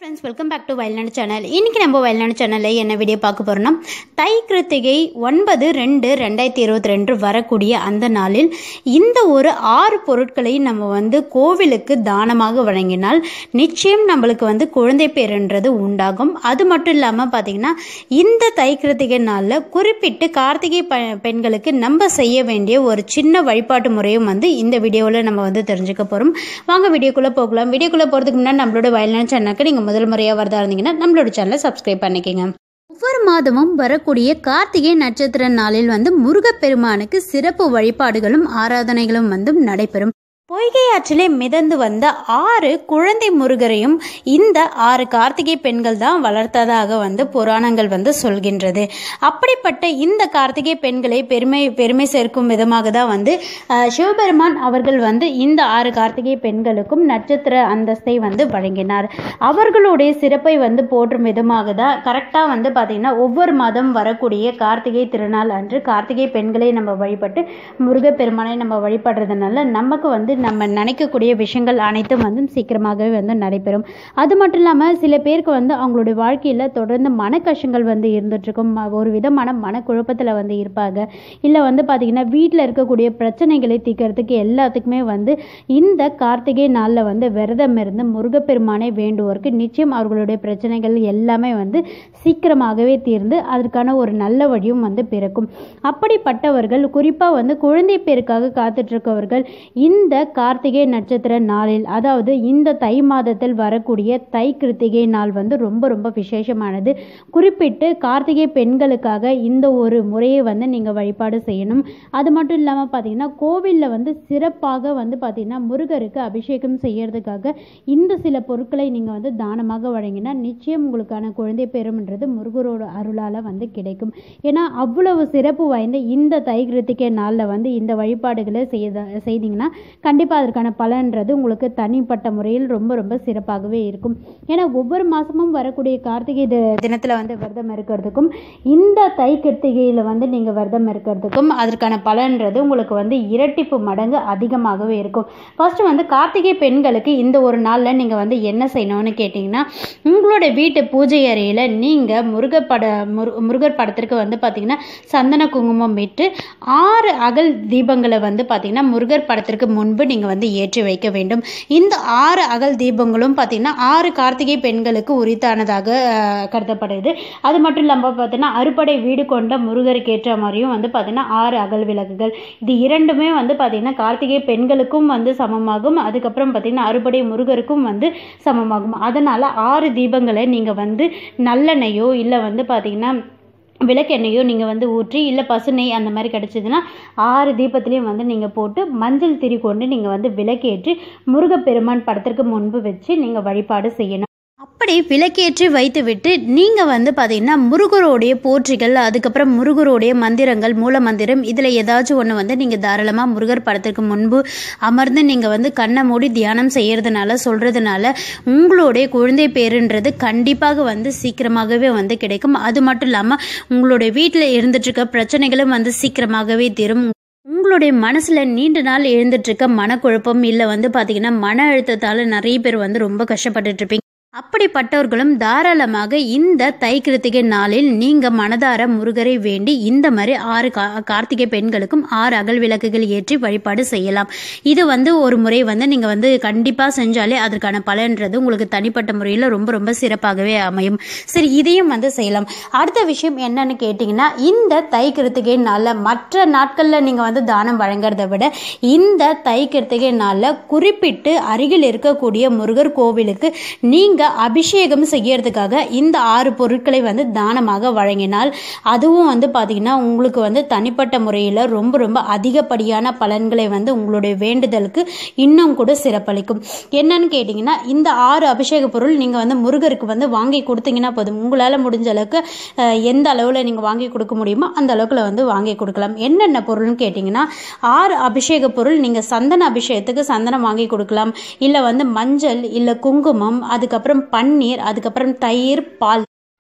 friends welcome back to Vayalnadu channel இன்றைக்கி நம்ம வயல்நாடு சேனலில் என்ன வீடியோ பார்க்க போகிறோம்னா தை கிருத்திகை ஒன்பது ரெண்டு ரெண்டாயிரத்தி இருபத்தி ரெண்டு வரக்கூடிய அந்த நாளில் இந்த ஒரு ஆறு பொருட்களை நம்ம வந்து கோவிலுக்கு தானமாக வழங்கினால் நிச்சயம் நம்மளுக்கு வந்து குழந்தை பேருன்றது உண்டாகும் அது மட்டும் இல்லாமல் பார்த்தீங்கன்னா இந்த தை கிருத்திகை நாளில் குறிப்பிட்டு கார்த்திகை ப பெண்களுக்கு நம்ம செய்ய வேண்டிய ஒரு சின்ன வழிபாட்டு முறையும் வந்து இந்த வீடியோவில் நம்ம வந்து தெரிஞ்சுக்க போகிறோம் வாங்க வீடியோக்குள்ளே போகலாம் வீடியோக்குள்ளே போகிறதுக்கு முன்னாடி நம்மளோட வயல்நாடு சேனலுக்கு நீங்கள் முதல் முறையாக வரதா இருந்தீங்கன்னா நம்மளோட சேனலை சப்ஸ்கிரைப் பண்ணிக்கோங்க ஒவ்வொரு மாதமும் வரக்கூடிய கார்த்திகை நட்சத்திர நாளில் வந்து முருகப்பெருமானுக்கு சிறப்பு வழிபாடுகளும் ஆராதனைகளும் வந்து நடைபெறும் பொய்கை ஆற்றிலே மிதந்து வந்த ஆறு குழந்தை முருகரையும் இந்த ஆறு கார்த்திகை பெண்கள் தான் வளர்த்ததாக வந்து புராணங்கள் வந்து சொல்கின்றது அப்படிப்பட்ட இந்த கார்த்திகை பெண்களை பெருமை பெருமை சேர்க்கும் விதமாக தான் வந்து அஹ், சிவபெருமான் அவர்கள் வந்து இந்த ஆறு கார்த்திகை பெண்களுக்கும் நட்சத்திர அந்தஸ்தை வந்து வழங்கினார் அவர்களுடைய சிறப்பை வந்து போற்றும் விதமாக தான் கரெக்டாக வந்து பார்த்திங்கன்னா ஒவ்வொரு மாதம் வரக்கூடிய கார்த்திகை திருநாள் அன்று கார்த்திகை பெண்களை நம்ம வழிபட்டு முருகப்பெருமானை நம்ம வழிபடுறதுனால நமக்கு வந்து நம்ம நினைக்கக்கூடிய விஷயங்கள் அனைத்தும் வந்து சீக்கிரமாகவே வந்து நடைபெறும் அது மட்டும் இல்லாமல் சில பேருக்கு வந்து அவங்களுடைய வாழ்க்கையில் தொடர்ந்து மன கஷ்டங்கள் வந்து இருந்துகிட்ருக்கும் ஒரு விதமான மனக்குழப்பத்தில் வந்து இருப்பாங்க இல்லை வந்து பார்த்திங்கன்னா வீட்டில் இருக்கக்கூடிய பிரச்சனைகளை தீர்க்கறதுக்கு எல்லாத்துக்குமே வந்து இந்த கார்த்திகை நாளில் வந்து விரதம் இருந்து முருகப்பெருமானை வேண்டுவோருக்கு நிச்சயம் அவர்களுடைய பிரச்சனைகள் எல்லாமே வந்து சீக்கிரமாகவே தீர்ந்து அதற்கான ஒரு நல்ல வழியும் வந்து பிறக்கும் அப்படிப்பட்டவர்கள் குறிப்பாக வந்து குழந்தை பேருக்காக காத்துட்ருக்கவர்கள் இந்த கார்த்திகை நட்சத்திர நாளில் அதாவது இந்த தை மாதத்தில் வரக்கூடிய தை கிருத்திகை நாள் வந்து ரொம்ப ரொம்ப விசேஷமானது குறிப்பிட்டு கார்த்திகை பெண்களுக்காக இந்த ஒரு முறையை வந்து நீங்கள் வழிபாடு செய்யணும் அது மட்டும் இல்லாமல் பார்த்தீங்கன்னா கோவிலில் வந்து சிறப்பாக வந்து பார்த்தீங்கன்னா முருகருக்கு அபிஷேகம் செய்யறதுக்காக இந்த சில பொருட்களை நீங்கள் வந்து தானமாக வழங்கினா நிச்சயம் உங்களுக்கான குழந்தை பெறும்ன்றது முருகரோட அருளால் வந்து கிடைக்கும் ஏன்னா அவ்வளவு சிறப்பு வாய்ந்த இந்த தை கிருத்திகை நாளில் வந்து இந்த வழிபாடுகளை செய்த செய்தீங்கன்னா கண்டிப்பாக அதற்கான பலன்றது உங்களுக்கு தனிப்பட்ட முறையில் ரொம்ப ரொம்ப சிறப்பாகவே இருக்கும் ஏன்னா ஒவ்வொரு மாதமும் வரக்கூடிய கார்த்திகை தி- தினத்தில் வந்து விரதம் இருக்கிறதுக்கும் இந்த தை கிருத்திகையில் வந்து நீங்கள் விரதம் இருக்கிறதுக்கும் அதற்கான பலன்றது உங்களுக்கு வந்து இரட்டிப்பு மடங்கு அதிகமாகவே இருக்கும் ஃபர்ஸ்ட் வந்து கார்த்திகை பெண்களுக்கு இந்த ஒரு நாளில் நீங்கள் வந்து என்ன செய்யணும்னு கேட்டிங்கன்னா உங்களோட வீட்டு பூஜை அறையில் நீங்கள் முருகப்பட முரு முருகர் படத்திற்கு வந்து பார்த்தீங்கன்னா சந்தன குங்குமம் விட்டு ஆறு அகல் தீபங்களை வந்து பார்த்தீங்கன்னா முருகர் படத்திற்கு முன்பு நீங்கள் வந்து ஏற்றி வைக்க வேண்டும் இந்த ஆறு அகல் தீபங்களும் பார்த்தீங்கன்னா ஆறு கார்த்திகை பெண்களுக்கு உரித்தானதாக அஹ், கருதப்படுது அது மட்டும் இல்லாமல் பார்த்தீங்கன்னா அறுபடை வீடு கொண்ட முருகருக்கு ஏற்ற மாதிரியும் வந்து பார்த்தீங்கன்னா ஆறு அகல் விளக்குகள் இது இரண்டுமே வந்து பார்த்தீங்கன்னா கார்த்திகை பெண்களுக்கும் வந்து சமமாகும் அதுக்கப்புறம் பார்த்தீங்கன்னா அறுபடை முருகருக்கும் வந்து சமமாகும் அதனால் ஆறு தீபங்களை நீங்கள் வந்து நல்லெண்ணெயோ இல்லை வந்து பார்த்தீங்கன்னா விளக்கெண்ணெயோ நீங்கள் வந்து ஊற்றி இல்லை பசுநெய் அந்த மாதிரி கிடச்சிதுன்னா ஆறு தீபத்துலேயும் வந்து நீங்கள் போட்டு மஞ்சள் திரி கொண்டு நீங்கள் வந்து விளக்கேற்றி முருகப்பெருமான் படத்திற்கு முன்பு வச்சு நீங்கள் வழிபாடு செய்யணும் அப்படி விளக்கேற்றி வைத்துவிட்டு நீங்கள் வந்து பார்த்தீங்கன்னா முருகருடைய போற்றிகள் அதுக்கப்புறம் முருகருடைய மந்திரங்கள் மூல மந்திரம் இதில் ஏதாச்சும் ஒன்று வந்து நீங்கள் தாராளமாக முருகர் படத்திற்கு முன்பு அமர்ந்து நீங்கள் வந்து கண்ணை மூடி தியானம் செய்கிறதுனால சொல்கிறதுனால உங்களுடைய குழந்தை பேருன்றது கண்டிப்பாக வந்து சீக்கிரமாகவே வந்து கிடைக்கும் அது மட்டும் இல்லாமல் உங்களுடைய வீட்டில் இருந்துட்டுருக்க பிரச்சனைகளும் வந்து சீக்கிரமாகவே தீரும் உங்களுடைய மனசில் நீண்ட நாள் எழுந்துட்டு இருக்க மனக்குழப்பம் இல்லை வந்து பார்த்தீங்கன்னா மன அழுத்தத்தால் நிறைய பேர் வந்து ரொம்ப கஷ்டப்பட்டுட்டு இருப்பீங்க அப்படிப்பட்டவர்களும் தாராளமாக இந்த தை கிருத்திகை நாளில் நீங்கள் மனதார முருகரை வேண்டி இந்த மாதிரி ஆறு கா கார்த்திகை பெண்களுக்கும் ஆறு அகல் விளக்குகள் ஏற்றி வழிபாடு செய்யலாம் இது வந்து ஒரு முறை வந்து நீங்கள் வந்து கண்டிப்பாக செஞ்சாலே அதற்கான பலன்றது உங்களுக்கு தனிப்பட்ட முறையில் ரொம்ப ரொம்ப சிறப்பாகவே அமையும் சரி இதையும் வந்து செய்யலாம் அடுத்த விஷயம் என்னன்னு கேட்டிங்கன்னா இந்த தை கிருத்திகை நாளில் மற்ற நாட்களில் நீங்கள் வந்து தானம் வழங்குறதை விட இந்த தை கிருத்திகை நாளில் குறிப்பிட்டு அருகில் இருக்கக்கூடிய முருகர் கோவிலுக்கு நீங்கள் அபிஷேகம் செய்யறதுக்காக இந்த ஆறு பொருட்களை வந்து தானமாக வழங்கினால் அதுவும் வந்து பார்த்தீங்கன்னா உங்களுக்கு வந்து தனிப்பட்ட முறையில் ரொம்ப ரொம்ப அதிகப்படியான பலன்களை வந்து உங்களுடைய வேண்டுதலுக்கு இன்னும் கூட சிறப்பளிக்கும் என்னன்னு கேட்டிங்கன்னா இந்த ஆறு அபிஷேக பொருள் நீங்கள் வந்து முருகருக்கு வந்து வாங்கி கொடுத்தீங்கன்னா போதும் உங்களால் முடிஞ்ச அளவுக்கு அஹ், எந்த அளவில் நீங்கள் வாங்கி கொடுக்க முடியுமோ அந்த அளவுக்குல வந்து வாங்கி கொடுக்கலாம் என்னென்ன பொருள்னு கேட்டிங்கன்னா ஆறு அபிஷேக பொருள் நீங்கள் சந்தன அபிஷேகத்துக்கு சந்தனம் வாங்கி கொடுக்கலாம் இல்லை வந்து மஞ்சள் இல்லை குங்குமம் அதுக்கப்புறம் பன்னீர் அதுக்கப்புறம் தயிர் பால்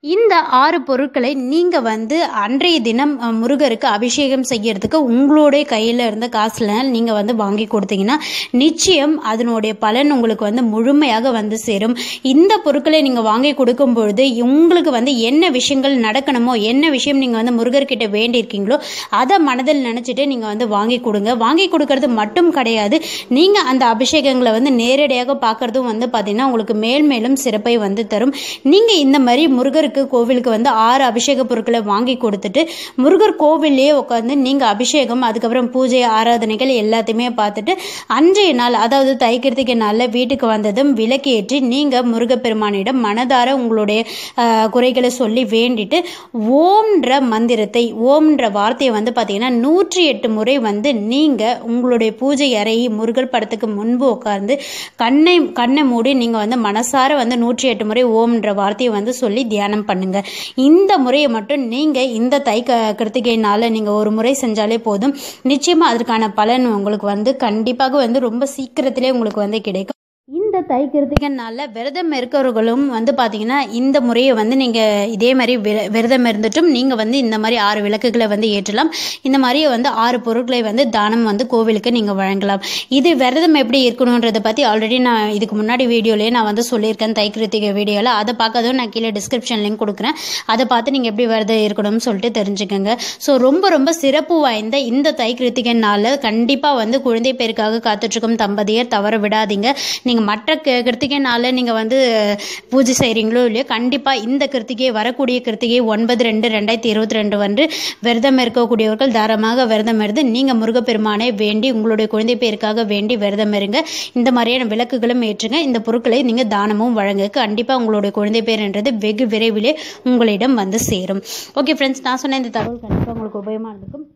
இந்த ஆறு பொருட்களை நீங்கள் வந்து அன்றைய தினம் அஹ், முருகருக்கு அபிஷேகம் செய்யறதுக்கு உங்களுடைய கையில் இருந்த காசுல நீங்கள் வந்து வாங்கி கொடுத்தீங்கன்னா நிச்சயம் அதனுடைய பலன் உங்களுக்கு வந்து முழுமையாக வந்து சேரும் இந்த பொருட்களை நீங்கள் வாங்கி கொடுக்கும் பொழுது உங்களுக்கு வந்து என்ன விஷயங்கள் நடக்கணுமோ என்ன விஷயம் நீங்கள் வந்து முருகர்கிட்ட வேண்டியிருக்கீங்களோ அதை மனதில் நினச்சிட்டு நீங்கள் வந்து வாங்கி கொடுங்க வாங்கி கொடுக்கறது மட்டும் கிடையாது நீங்கள் அந்த அபிஷேகங்களை வந்து நேரடியாக பார்க்கறதும் வந்து பார்த்தீங்கன்னா உங்களுக்கு மேல் மேலும் சிறப்பை வந்து தரும் நீங்கள் இந்த மாதிரி முருகருக்கு கோவிலுக்கு வந்து ஆறு அபிஷேக பொருட்களை வாங்கி கொடுத்துட்டு முருகர் கோவில்லையே உட்காந்து நீங்கள் அபிஷேகம் அதுக்கப்புறம் பூஜை ஆராதனைகள் எல்லாத்தையுமே பார்த்துட்டு அன்றைய நாள் அதாவது தை கிருத்திகை நாளில் வீட்டுக்கு வந்ததும் விளக்கேற்றி நீங்கள் முருகப்பெருமானிடம் மனதார உங்களுடைய ஆஹ், குறைகளை சொல்லி வேண்டிட்டு ஓம்ன்ற மந்திரத்தை ஓம்ன்ற வார்த்தையை வந்து பார்த்தீங்கன்னா நூற்றி எட்டு முறை வந்து நீங்கள் உங்களுடைய பூஜை அறை முருகர் படத்துக்கு முன்பு உட்கார்ந்து கண்ணை கண்ணை மூடி நீங்கள் வந்து மனசார வந்து நூற்றி எட்டு முறை ஓம்ன்ற வார்த்தையை வந்து சொல்லி தியானம் பண்ணுங்க இந்த முறையை மட்டும் நீங்கள் இந்த தை க கிருத்திகை நாளில் நீங்கள் ஒரு முறை செஞ்சாலே போதும் நிச்சயமாக அதற்கான பலன் உங்களுக்கு வந்து கண்டிப்பாக வந்து ரொம்ப சீக்கிரத்திலே உங்களுக்கு வந்து கிடைக்கும் இந்த தை கிருத்திகை நாளில் விரதம் இருக்கிறவர்களும் வந்து பார்த்தீங்கன்னா இந்த முறையை வந்து நீங்கள் இதே மாதிரி விர- விரதம் இருந்துட்டும் நீங்கள் வந்து இந்த மாதிரி ஆறு விளக்குகளை வந்து ஏற்றலாம் இந்த மாதிரி வந்து ஆறு பொருட்களை வந்து தானம் வந்து கோவிலுக்கு நீங்கள் வழங்கலாம் இது விரதம் எப்படி இருக்கணுன்றதை பற்றி ஆல்ரெடி நான் இதுக்கு முன்னாடி வீடியோலேயே நான் வந்து சொல்லியிருக்கேன் தை கிருத்திகை வீடியோவில் அதை பார்க்காதவும் நான் கீழே டிஸ்கிரிப்ஷன் லிங்க் கொடுக்குறேன் அதை பார்த்து நீங்கள் எப்படி விரதம் இருக்கணும்னு சொல்லிட்டு தெரிஞ்சுக்கோங்க ஸோ ரொம்ப ரொம்ப சிறப்பு வாய்ந்த இந்த தை கிருத்திகை நாளில் கண்டிப்பாக வந்து குழந்தை பேருக்காக காத்துட்ருக்கும் தம்பதியர் தவற விடாதீங்க நீங்கள் மற்ற க- கிருத்திகை நாளில் நீங்கள் வந்து பூஜை செய்கிறீங்களோ இல்லையோ கண்டிப்பாக இந்த கிருத்திகை வரக்கூடிய கிருத்திகை ஒன்பது ரெண்டு ரெண்டாயிரத்தி இருபத்தி ரெண்டு வந்து விரதம் இருக்கக்கூடியவர்கள் தாராளமாக விரதம் இருந்து நீங்கள் முருகப்பெருமானை வேண்டி உங்களுடைய குழந்தை பேருக்காக வேண்டி விரதம் இருங்க இந்த மாதிரியான விளக்குகளும் ஏற்றுங்க இந்த பொருட்களை நீங்கள் தானமும் வழங்க கண்டிப்பாக உங்களுடைய குழந்தை பேருன்றது வெகு விரைவிலே உங்களிடம் வந்து சேரும் ஓகே ஃப்ரெண்ட்ஸ் நான் சொன்ன இந்த தகவல் கண்டிப்பாக உங்களுக்கு உபயோகமாக இருந்திருக்கும்